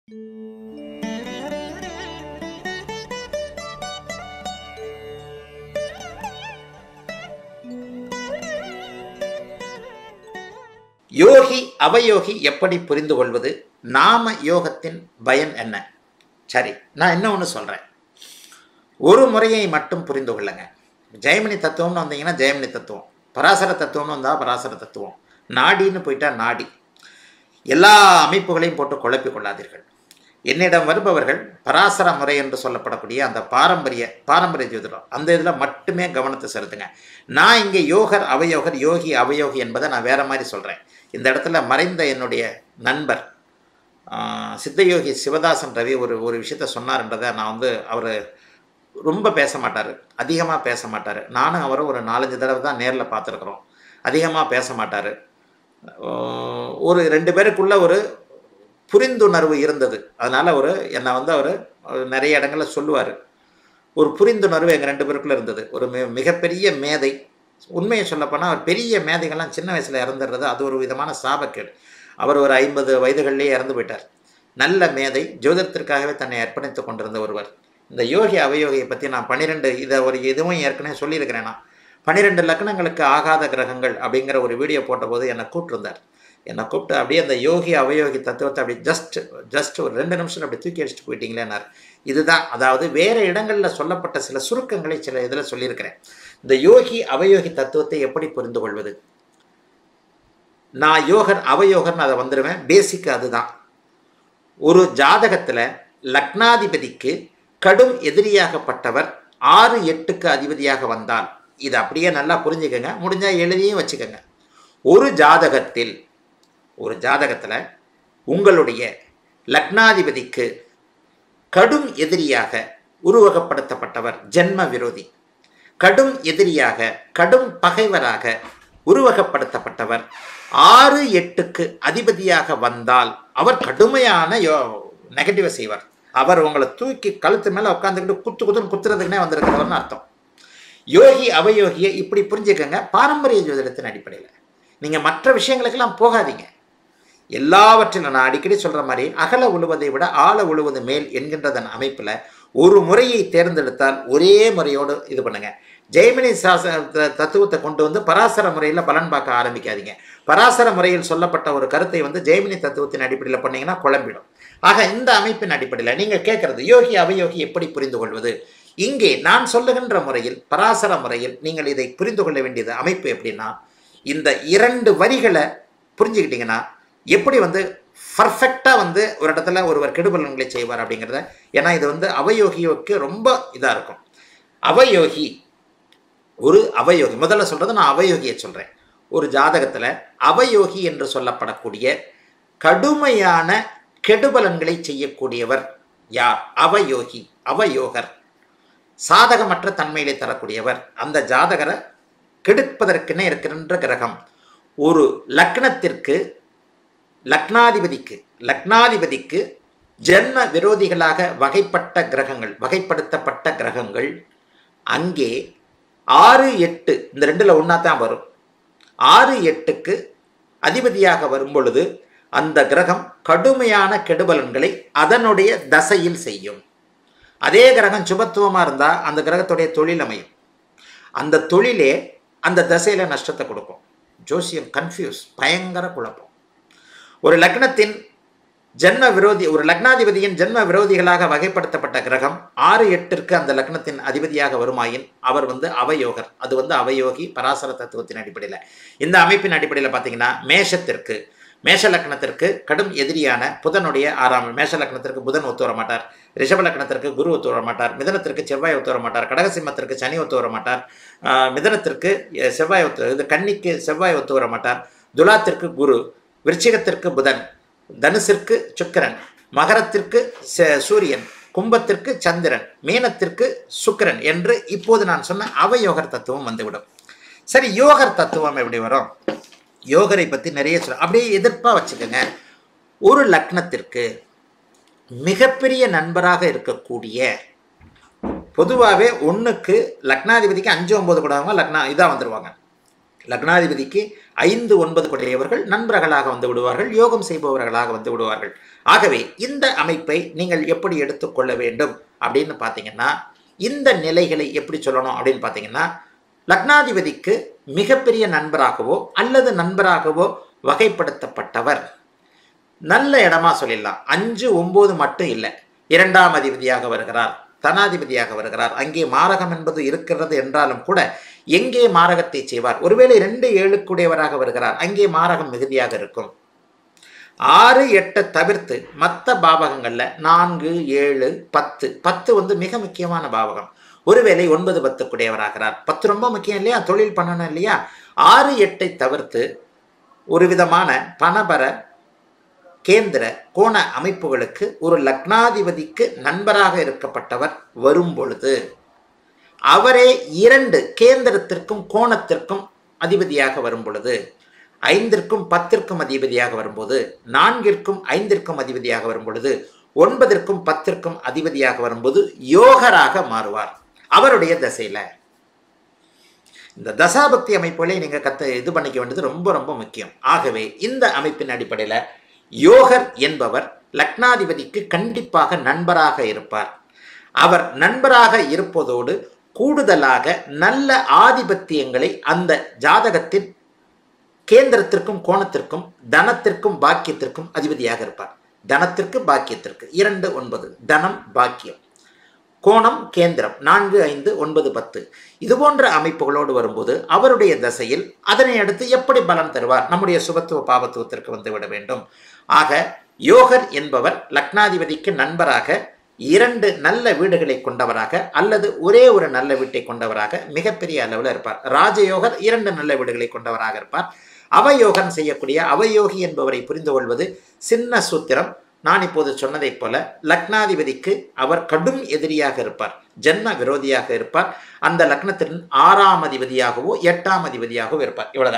யோகி அவயோகி எப்படி புரிந்து கொள்வது நாம யோகத்தின் பயன் என்ன சரி நான் என்ன ஒன்று சொல்கிறேன் ஒரு முறையை மட்டும் புரிந்து கொள்ளுங்க ஜெயமணி தத்துவம்னு வந்தீங்கன்னா ஜெயமணி தத்துவம் பராசர தத்துவம்னு வந்தால் பராசர தத்துவம் நாடின்னு போயிட்டா நாடி எல்லா அமைப்புகளையும் போட்டு குழப்பிக் கொள்ளாதீர்கள் என்னிடம் வருபவர்கள் பராசர முறை என்று சொல்லப்படக்கூடிய அந்த பாரம்பரிய பாரம்பரிய ஜோதிடம் அந்த இதில் மட்டுமே கவனத்தை செலுத்துங்க நான் இங்கே யோகர் அவயோகர் யோகி அவயோகி என்பதை நான் வேற மாதிரி சொல்கிறேன் இந்த இடத்துல மறைந்த என்னுடைய நண்பர் ஆஹ், சித்தயோகி சிவதாசன் ரவி ஒரு ஒரு விஷயத்த சொன்னார்ன்றதை நான் வந்து அவர் ரொம்ப பேச மாட்டார் அதிகமாக பேச மாட்டார் நானும் அவரும் ஒரு நாலஞ்சு தடவை தான் நேரில் பார்த்துருக்குறோம் அதிகமாக பேச மாட்டார் ஒரு ரெண்டு பேருக்குள்ள ஒரு புரிந்துணர்வு இருந்தது அதனால் ஒரு என்னை வந்து அவர் நிறைய இடங்களில் சொல்லுவார் ஒரு புரிந்துணர்வு எங்கள் ரெண்டு பேருக்குள்ள இருந்தது ஒரு மி மிகப்பெரிய மேதை உண்மையை சொல்லப்போனால் அவர் பெரிய மேதைகள்லாம் சின்ன வயசில் இறந்துடுறது அது ஒரு விதமான சாபக்கேடு அவர் ஒரு ஐம்பது வயதுகள்லேயே இறந்து போயிட்டார் நல்ல மேதை ஜோதிடத்திற்காகவே தன்னை அர்ப்பணித்து கொண்டிருந்த ஒருவர் இந்த யோகி அவயோகியை பற்றி நான் பன்னிரெண்டு இதை ஒரு இதுவும் ஏற்கனவே சொல்லியிருக்கிறேன் நான் பன்னிரெண்டு லக்னங்களுக்கு ஆகாத கிரகங்கள் அப்படிங்கிற ஒரு வீடியோ போட்டபோது என்னை கூப்பிட்டுருந்தார் என்னை கூப்பிட்டு அப்படியே அந்த யோகி அவயோகி தத்துவத்தை அப்படி ஜஸ்ட் ஜஸ்ட் ஒரு ரெண்டு நிமிஷம் அப்படி தூக்கி அடிச்சுட்டு போயிட்டீங்களேனார் இதுதான் அதாவது வேறு இடங்களில் சொல்லப்பட்ட சில சுருக்கங்களை சில இதில் சொல்லியிருக்கிறேன் இந்த யோகி அவயோகி தத்துவத்தை எப்படி புரிந்து கொள்வது நான் யோகர் அவயோகர்னு அதை வந்துடுவேன் பேசிக் அதுதான் ஒரு ஜாதகத்தில் லக்னாதிபதிக்கு கடும் எதிரியாகப்பட்டவர் ஆறு எட்டுக்கு அதிபதியாக வந்தால் இது அப்படியே நல்லா புரிஞ்சுக்கங்க முடிஞ்சால் எழுதியும் வச்சுக்கோங்க ஒரு ஜாதகத்தில் ஒரு ஜாதகத்தில் உங்களுடைய லக்னாதிபதிக்கு கடும் எதிரியாக உருவகப்படுத்தப்பட்டவர் ஜென்ம விரோதி கடும் எதிரியாக கடும் பகைவராக உருவகப்படுத்தப்பட்டவர் ஆறு எட்டுக்கு அதிபதியாக வந்தால் அவர் கடுமையான யோ நெகட்டிவை செய்வார் அவர் உங்களை தூக்கி கழுத்து மேலே உட்காந்துக்கிட்டு குத்து குத்துன்னு குத்துறதுக்குனே வந்திருக்கிறவர்னு அர்த்தம் யோகி அவயோகியை இப்படி புரிஞ்சுக்கங்க பாரம்பரிய ஜோதிடத்தின் அடிப்படையில் நீங்கள் மற்ற விஷயங்களுக்கெல்லாம் போகாதீங்க எல்லாவற்றிலும் நான் அடிக்கடி சொல்கிற மாதிரி அகல உழுவதை விட ஆழ உழுவது மேல் என்கின்றதன் அமைப்பில் ஒரு முறையை தேர்ந்தெடுத்தால் ஒரே முறையோடு இது பண்ணுங்க ஜெய்மினி சாச த- தத்துவத்தை கொண்டு வந்து பராசர முறையில் பலன் பார்க்க ஆரம்பிக்காதீங்க பராசர முறையில் சொல்லப்பட்ட ஒரு கருத்தை வந்து ஜெய்மினி தத்துவத்தின் அடிப்படையில் பண்ணீங்கன்னா குழம்பிடும் ஆக இந்த அமைப்பின் அடிப்படையில் நீங்கள் கேட்குறது யோகி அவயோகி எப்படி புரிந்து கொள்வது இங்கே நான் சொல்லுகின்ற முறையில் பராசர முறையில் நீங்கள் இதை புரிந்து கொள்ள வேண்டியது அமைப்பு எப்படின்னா இந்த இரண்டு வரிகளை புரிஞ்சுக்கிட்டீங்கன்னா எப்படி வந்து பர்ஃபெக்டாக வந்து ஒரு இடத்துல ஒருவர் கெடுபலன்களை செய்வார் அப்படிங்கிறத ஏன்னா இது வந்து அவயோகியோக்கு ரொம்ப இதாக இருக்கும் அவயோகி ஒரு அவயோகி முதல்ல சொல்கிறது நான் அவயோகியை சொல்கிறேன் ஒரு ஜாதகத்தில் அவயோகி என்று சொல்லப்படக்கூடிய கடுமையான கெடுபலன்களை செய்யக்கூடியவர் யார் அவயோகி அவயோகர் சாதகமற்ற தன்மையிலே தரக்கூடியவர் அந்த ஜாதகரை கெடுப்பதற்கென இருக்கின்ற கிரகம் ஒரு லக்னத்திற்கு லக்னாதிபதிக்கு லக்னாதிபதிக்கு ஜென்ம விரோதிகளாக வகைப்பட்ட கிரகங்கள் வகைப்படுத்தப்பட்ட கிரகங்கள் அங்கே ஆறு எட்டு இந்த ரெண்டில் ஒன்றா தான் வரும் ஆறு எட்டுக்கு அதிபதியாக வரும் பொழுது அந்த கிரகம் கடுமையான கெடுபலன்களை அதனுடைய தசையில் செய்யும் அதே கிரகம் சுபத்துவமாக இருந்தால் அந்த கிரகத்துடைய தொழில் அமையும் அந்த தொழிலே அந்த தசையில் நஷ்டத்தை கொடுக்கும் ஜோசியம் கன்ஃபியூஸ் பயங்கர குழப்பம் ஒரு லக்னத்தின் ஜென்ம விரோதி ஒரு லக்னாதிபதியின் ஜென்ம விரோதிகளாக வகைப்படுத்தப்பட்ட கிரகம் ஆறு எட்டிற்கு அந்த லக்னத்தின் அதிபதியாக வருமாயின் அவர் வந்து அவயோகர் அது வந்து அவயோகி பராசர தத்துவத்தின் அடிப்படையில் இந்த அமைப்பின் அடிப்படையில் பார்த்தீங்கன்னா மேஷத்திற்கு மேஷ லக்னத்திற்கு கடும் எதிரியான புதனுடைய ஆறாம் மேஷ லக்னத்திற்கு புதன் ஒத்து வர மாட்டார் ரிஷப லக்னத்திற்கு குரு ஒத்து வர மாட்டார் மிதனத்திற்கு செவ்வாய் ஒத்து வர மாட்டார் கடகசிம்மத்திற்கு சனி ஒத்து வர மாட்டார் ஆஹ் மிதனத்திற்கு அஹ், செவ்வாய் ஒத்து இது கன்னிக்கு செவ்வாய் ஒத்து வர மாட்டார் துலாத்திற்கு குரு விருச்சிகத்திற்கு புதன் தனுசிற்கு சுக்கிரன் மகரத்திற்கு ச- சூரியன் கும்பத்திற்கு சந்திரன் மீனத்திற்கு சுக்கிரன் என்று இப்போது நான் சொன்ன அவயோகர் தத்துவம் வந்துவிடும் சரி யோகர் தத்துவம் எப்படி வரும் யோகரை பற்றி நிறைய சொல்ல அப்படியே எதிர்ப்பாக வச்சுக்கோங்க ஒரு லக்னத்திற்கு மிகப்பெரிய நண்பராக இருக்கக்கூடிய பொதுவாகவே ஒன்றுக்கு லக்னாதிபதிக்கு அஞ்சு ஒம்பது கூடவங்க லக்னா இதாக வந்துடுவாங்க லக்னாதிபதிக்கு ஐந்து ஒன்பது கொடையவர்கள் நண்பர்களாக வந்து விடுவார்கள் யோகம் செய்பவர்களாக வந்து விடுவார்கள் ஆகவே இந்த அமைப்பை நீங்கள் எப்படி எடுத்துக்கொள்ள வேண்டும் அப்படின்னு பார்த்தீங்கன்னா இந்த நிலைகளை எப்படி சொல்லணும் அப்படின்னு பார்த்தீங்கன்னா லக்னாதிபதிக்கு மிகப்பெரிய நண்பராகவோ அல்லது நண்பராகவோ வகைப்படுத்தப்பட்டவர் நல்ல இடமா சொல்லிடலாம் அஞ்சு ஒன்பது மட்டும் இல்லை இரண்டாம் அதிபதியாக வருகிறார் தனாதிபதியாக வருகிறார் அங்கே மாரகம் என்பது இருக்கிறது என்றாலும் கூட எங்கே மாரகத்தை செய்வார் ஒருவேளை ரெண்டு ஏழுக்குடையவராக வருகிறார் அங்கே மாரகம் மிகுதியாக இருக்கும் ஆறு எட்டை தவிர்த்து மற்ற பாவகங்களில் நான்கு ஏழு பத்து பத்து வந்து மிக முக்கியமான பாவகம் ஒருவேளை ஒன்பது பத்துக்குடையவராகிறார் பத்து ரொம்ப முக்கியம் இல்லையா தொழில் பண்ணணும் இல்லையா ஆறு எட்டை தவிர்த்து ஒரு விதமான பணபர கேந்திர கோண அமைப்புகளுக்கு ஒரு லக்னாதிபதிக்கு நண்பராக இருக்கப்பட்டவர் வரும் பொழுது அவரே இரண்டு கேந்திரத்திற்கும் கோணத்திற்கும் அதிபதியாக வரும் பொழுது ஐந்திற்கும் பத்திற்கும் அதிபதியாக வரும்போது நான்கிற்கும் ஐந்திற்கும் அதிபதியாக வரும் பொழுது ஒன்பதற்கும் பத்திற்கும் அதிபதியாக வரும்போது யோகராக மாறுவார் அவருடைய தசையில இந்த தசாபக்தி அமைப்புகளை நீங்கள் கத்த இது பண்ணிக்க வேண்டியது ரொம்ப ரொம்ப முக்கியம் ஆகவே இந்த அமைப்பின் அடிப்படையில் யோகர் என்பவர் லக்னாதிபதிக்கு கண்டிப்பாக நண்பராக இருப்பார் அவர் நண்பராக இருப்பதோடு கூடுதலாக நல்ல ஆதிபத்தியங்களை அந்த ஜாதகத்தின் கேந்திரத்திற்கும் கோணத்திற்கும் தனத்திற்கும் பாக்கியத்திற்கும் அதிபதியாக இருப்பார் தனத்திற்கு பாக்கியத்திற்கு இரண்டு ஒன்பது தனம் பாக்கியம் கோணம் கேந்திரம் நான்கு ஐந்து ஒன்பது பத்து இது போன்ற அமைப்புகளோடு வரும்போது அவருடைய தசையில் அதனை அடுத்து எப்படி பலன் தருவார் நம்முடைய சுபத்துவ பாவத்துவத்திற்கு வந்து விட வேண்டும் ஆக யோகர் என்பவர் லக்னாதிபதிக்கு நண்பராக இரண்டு நல்ல வீடுகளை கொண்டவராக அல்லது ஒரே ஒரு நல்ல வீட்டை கொண்டவராக மிகப்பெரிய அளவில் இருப்பார் ராஜயோகர் இரண்டு நல்ல வீடுகளை கொண்டவராக இருப்பார் அவயோகன் செய்யக்கூடிய அவயோகி என்பவரை புரிந்து கொள்வது சின்ன சூத்திரம் நான் இப்போது சொன்னதைப் போல லக்னாதிபதிக்கு அவர் கடும் எதிரியாக இருப்பார் ஜென்ம விரோதியாக இருப்பார் அந்த லக்னத்தின் ஆறாம் அதிபதியாகவோ எட்டாம் அதிபதியாகவோ இருப்பார் இவ்வளவுதான்